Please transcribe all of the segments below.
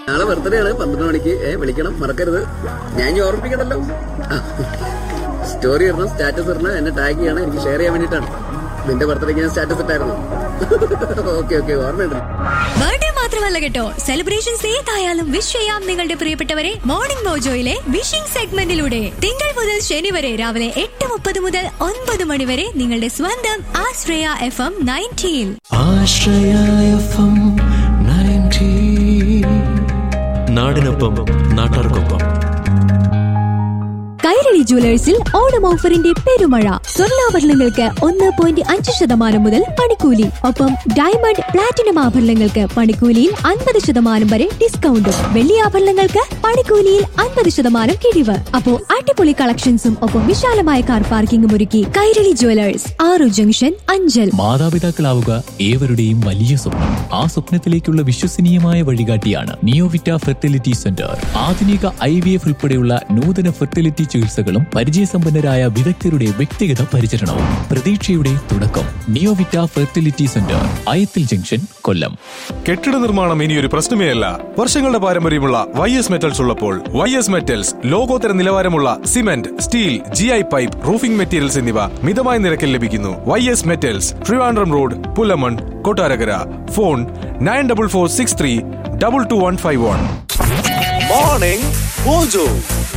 നാളെ ബർത്ത്ഡേ ആണ് പന്ത്രണ്ട് മണിക്ക് ഏ വിളിക്കണം മറക്കരുത് ഞാൻ ഇനി ഓർമ്മിപ്പിക്കണല്ലോ സ്റ്റോറി ഇടണം സ്റ്റാറ്റസ് ഇടണം എന്നെ ടാഗ് ചെയ്യണം എനിക്ക് ഷെയർ ചെയ്യാൻ വേണ്ടിയിട്ടാണ് നിന്റെ ബർത്ത്ഡേക്ക് ഞാൻ സ്റ്റാറ്റസ് ഇട്ടായിരുന്നു ഓക്കെ ഓക്കെ ഓർമ്മയുണ്ട് ബർത്ത്ഡേ മാത്രമല്ല കേട്ടോ സെലിബ്രേഷൻസ് ഏതായാലും വിഷ് ചെയ്യാം നിങ്ങളുടെ പ്രിയപ്പെട്ടവരെ മോർണിംഗ് മോജോയിലെ വിഷിംഗ് സെഗ്മെന്റിലൂടെ തിങ്കൾ മുതൽ ശനി വരെ രാവിലെ എട്ട് മുപ്പത് മുതൽ ഒൻപത് മണി വരെ നിങ്ങളുടെ സ്വന്തം Ashraya F M nineteen Ashraya F M ninety നാടിനൊപ്പം നാട്ടാർക്കൊപ്പം കൈരളി ജുവലേഴ്സിൽ ഓണം ഓഫറിന്റെ പെരുമഴ സ്വർണ്ണാഭരണങ്ങൾക്ക് ഒന്ന് പോയിന്റ് അഞ്ച് ശതമാനം മുതൽ പണിക്കൂലി ഒപ്പം ഡയമണ്ട് പ്ലാറ്റിനം ആഭരണങ്ങൾക്ക് പണിക്കൂലിയിൽ അൻപത് ശതമാനം വരെ ഡിസ്കൗണ്ടും വെള്ളി ആഭരണങ്ങൾക്ക് പണിക്കൂലിയിൽ അൻപത് ശതമാനം കിഴിവ് അപ്പോ അടിപൊളി കളക്ഷൻസും ഒപ്പം വിശാലമായ കാർ പാർക്കിംഗും ഒരുക്കി കൈരളി ജുവലേഴ്സ് ആറു ജംഗ്ഷൻ അഞ്ചൽ മാതാപിതാക്കളാവുക ഏവരുടെയും വലിയ സ്വപ്നം ആ സ്വപ്നത്തിലേക്കുള്ള വിശ്വസനീയമായ വഴികാട്ടിയാണ് നിയോവിറ്റ ഫെർട്ടിലിറ്റി സെന്റർ ആധുനിക ഐ വി എഫ് ഉൾപ്പെടെയുള്ള നൂതന ഫെർട്ടിലിറ്റി ചികിത്സകളും പരിചയസമ്പന്നരായ വിദഗ്ധരുടെ വ്യക്തിഗത പരിചരണവും പ്രതീക്ഷയുടെ തുടക്കം Neovita fertility centre Ayathil junction Kollam കെട്ടിട നിർമ്മാണം ഇനി ഒരു പ്രശ്നമേ അല്ല വർഷങ്ങളുടെ പാരമ്പര്യമുള്ള വൈ എസ് മെറ്റൽസ് ഉള്ളപ്പോൾ വൈ എസ് മെറ്റൽസ് ലോകോത്തര നിലവാരമുള്ള cement steel G I pipe roofing materials എന്നിവ മിതമായ നിരക്കിൽ ലഭിക്കുന്നു Y S metals Trivandrum road Pulamon Kottarakkara phone nine double four six three double two one five one morning mojo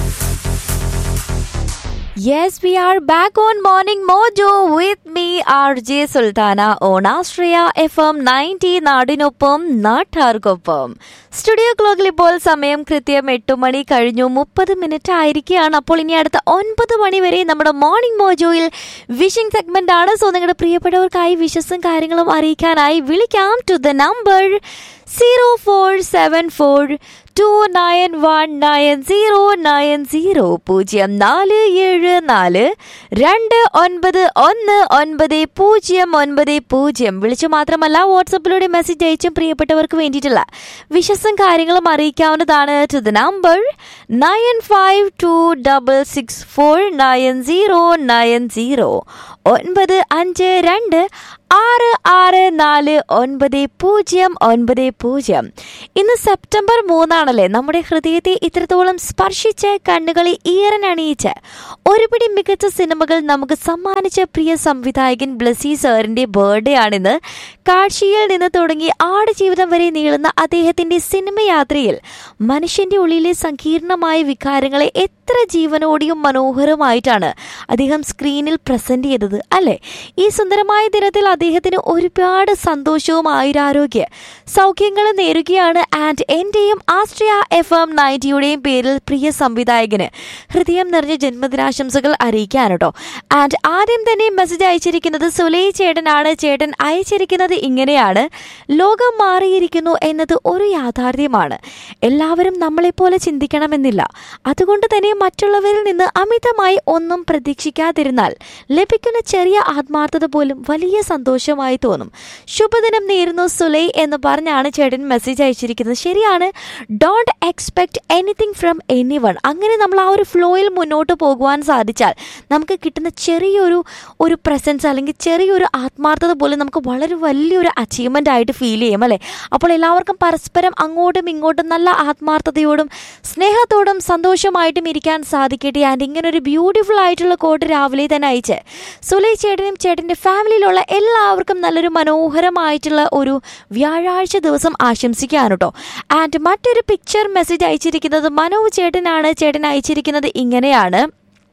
Yes, we are back on Morning Mojo with me, RJ Sultana on Astraya FM 90 നാടിനൊപ്പം നാട്ടാർക്കൊപ്പം studio ക്ലോക്കിൽ ഇപ്പോൾ സമയം കൃത്യം എട്ട് മണി കഴിഞ്ഞു മുപ്പത് minute ആയിരിക്കുകയാണ് അപ്പോൾ ഇനി അടുത്ത ഒൻപത് മണി വരെ നമ്മുടെ മോർണിംഗ് മോജോയിൽ വിഷിംഗ് സെഗ്മെന്റ് ആണ് സോ നിങ്ങളുടെ പ്രിയപ്പെട്ടവർക്കായി വിഷസും കാര്യങ്ങളും അറിയിക്കാനായി വിളിക്കാം to the number zero four seven four two nine one nine zero nine zero പൂജ്യം നാല് ഏഴ് നാല് രണ്ട് ഒൻപത് ഒന്ന് ഒൻപത് പൂജ്യം ഒൻപത് പൂജ്യം വിളിച്ചു മാത്രമല്ല വാട്സപ്പിലൂടെ മെസ്സേജ് അയച്ചും പ്രിയപ്പെട്ടവർക്ക് വേണ്ടിയിട്ടുള്ള വിശ്വസം കാര്യങ്ങളും അറിയിക്കാവുന്നതാണ് to the number nine five two double six four nine zero nine zero ഒൻപത് അഞ്ച് രണ്ട് ആറ് ആറ് നാല് ഒൻപത് പൂജ്യം ഒൻപത് പൂജ്യം ഇന്ന് സെപ്റ്റംബർ മൂന്നാണല്ലേ നമ്മുടെ ഹൃദയത്തെ ഇത്രത്തോളം സ്പർശിച്ച് കണ്ണുകളെ ഈറനണിയിച്ച് ഒരുപിടി മികച്ച സിനിമകൾ നമുക്ക് സമ്മാനിച്ച പ്രിയ സംവിധായകൻ ബ്ലസി സാറിന്റെ ബർത്ത്ഡേ ആണിന്ന് കാഴ്ചയിൽ നിന്ന് തുടങ്ങി ആടുജീവിതം വരെ നീളുന്ന അദ്ദേഹത്തിന്റെ സിനിമ യാത്രയിൽ മനുഷ്യന്റെ ഉള്ളിലെ സങ്കീർണമായ വികാരങ്ങളെ എത്ര ജീവനോടെയും മനോഹരമായിട്ടാണ് അദ്ദേഹം സ്ക്രീനിൽ പ്രസന്റ് ചെയ്തത് അല്ലെ ഈ സുന്ദരമായ ദിനത്തിൽ അദ്ദേഹത്തിന് ഒരുപാട് സന്തോഷവും ആയുരാരോഗ്യ സൗഖ്യങ്ങളും നേരുകയാണ് ആൻഡ് എന്റെയും ആസ്ട്രിയ എഫ് എം നയൻറ്റിയുടെയും പേരിൽ പ്രിയ സംവിധായകന് ഹൃദയം നിറഞ്ഞ ജന്മദിനാശംസകൾ അറിയിക്കാൻ കേട്ടോ ആൻഡ് ആദ്യം തന്നെ മെസ്സേജ് അയച്ചിരിക്കുന്നത് സുലൈ ചേട്ടനാണ് ചേട്ടൻ അയച്ചിരിക്കുന്നത് ഇങ്ങനെയാണ് ലോകം മാറിയിരിക്കുന്നു എന്നത് ഒരു യാഥാർത്ഥ്യമാണ് എല്ലാവരും നമ്മളെപ്പോലെ ചിന്തിക്കണമെന്നില്ല അതുകൊണ്ട് തന്നെ മറ്റുള്ളവരിൽ നിന്ന് അമിതമായി ഒന്നും പ്രതീക്ഷിക്കാതിരുന്നാൽ ലഭിക്കുന്ന ചെറിയ ആത്മാർത്ഥത പോലും വലിയ സന്തോഷമായി തോന്നും ശുഭദിനം നേരുന്നു സുലൈ എന്ന് പറഞ്ഞാണ് ചേട്ടൻ മെസ്സേജ് അയച്ചിരിക്കുന്നത് ശരിയാണ് don't expect anything from anyone അങ്ങനെ നമ്മൾ ആ ഒരു ഫ്ലോയിൽ മുന്നോട്ട് പോകുവാൻ സാധിച്ചാൽ നമുക്ക് കിട്ടുന്ന ചെറിയൊരു ഒരു പ്രസൻസ് അല്ലെങ്കിൽ ചെറിയൊരു ആത്മാർത്ഥത പോലും നമുക്ക് വളരെ വലിയൊരു അച്ചീവ്മെൻ്റ് ആയിട്ട് ഫീൽ ചെയ്യും അല്ലേ അപ്പോൾ എല്ലാവർക്കും പരസ്പരം അങ്ങോട്ടും ഇങ്ങോട്ടും നല്ല ആത്മാർത്ഥതയോടും സ്നേഹത്തോടും സന്തോഷമായിട്ടും ഇരിക്കാൻ സാധിക്കട്ടെ ആൻഡ് ഇങ്ങനെ ഒരു ബ്യൂട്ടിഫുൾ ആയിട്ടുള്ള കോട്ട് രാവിലെ തന്നെ അയച്ച് സുലൈ ചേട്ടനും ചേട്ടൻ്റെ ഫാമിലിയിലുള്ള എല്ലാവർക്കും നല്ലൊരു മനോഹരമായിട്ടുള്ള ഒരു വ്യാഴാഴ്ച ദിവസം ആശംസിക്കുകയാണ് കേട്ടോ ആൻഡ് മറ്റൊരു പിക്ചർ മെസ്സേജ് അയച്ചിരിക്കുന്നത് മനോജ് ചേട്ടനാണ് ചേട്ടൻ അയച്ചിരിക്കുന്നത് ഇങ്ങനെയാണ്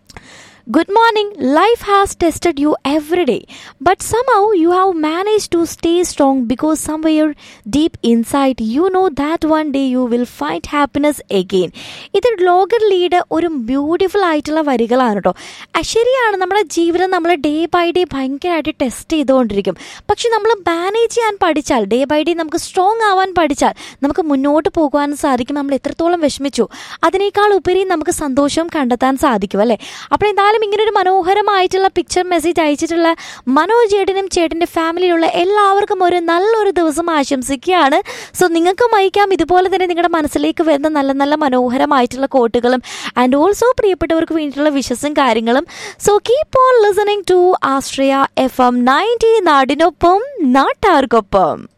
Good morning. Life has tested you every day, but somehow you have managed to stay strong because somewhere deep inside you know that one day you will find happiness again. ഇത് blogger lead ഒരു beautiful ആയിട്ടുള്ള വരികളാണ് കേട്ടോ ആ, ശരിയാണ് നമ്മുടെ ജീവിതം നമ്മൾ ഡേ ബൈ ഡേ ഭയങ്കരമായിട്ട് ടെസ്റ്റ് ചെയ്തുകൊണ്ടിരിക്കും പക്ഷെ നമ്മൾ മാനേജ് ചെയ്യാൻ പഠിച്ചാൽ ഡേ ബൈ ഡേ നമുക്ക് സ്ട്രോങ് ആവാൻ പഠിച്ചാൽ നമുക്ക് മുന്നോട്ട് പോകുവാൻ സാധിക്കും നമ്മൾ എത്രത്തോളം വിഷമിച്ചു അതിനേക്കാൾ ഉപരി നമുക്ക് സന്തോഷം കണ്ടെത്താൻ സാധിക്കും അല്ലേ അപ്പോൾ എന്തായാലും ഇങ്ങനെ ഒരു മനോഹരമായിട്ടുള്ള പിക്ചർ മെസ്സേജ് അയച്ചിട്ടുള്ള മനോജ് ചേട്ടനും ചേട്ടൻ്റെ ഫാമിലിയിലുള്ള എല്ലാവർക്കും ഒരു നല്ലൊരു ദിവസം ആശംസിക്കുകയാണ് സോ നിങ്ങൾക്കും അയക്കാം ഇതുപോലെ തന്നെ നിങ്ങളുടെ മനസ്സിലേക്ക് വരുന്ന നല്ല നല്ല മനോഹരമായിട്ടുള്ള കോട്ടുകളും ആൻഡ് ഓൾസോ പ്രിയപ്പെട്ടവർക്ക് വേണ്ടിയിട്ടുള്ള വിശ്വസും കാര്യങ്ങളും so keep on listening to Ashraya FM M ninety നാടിനൊപ്പം നാട്ടാർക്കൊപ്പം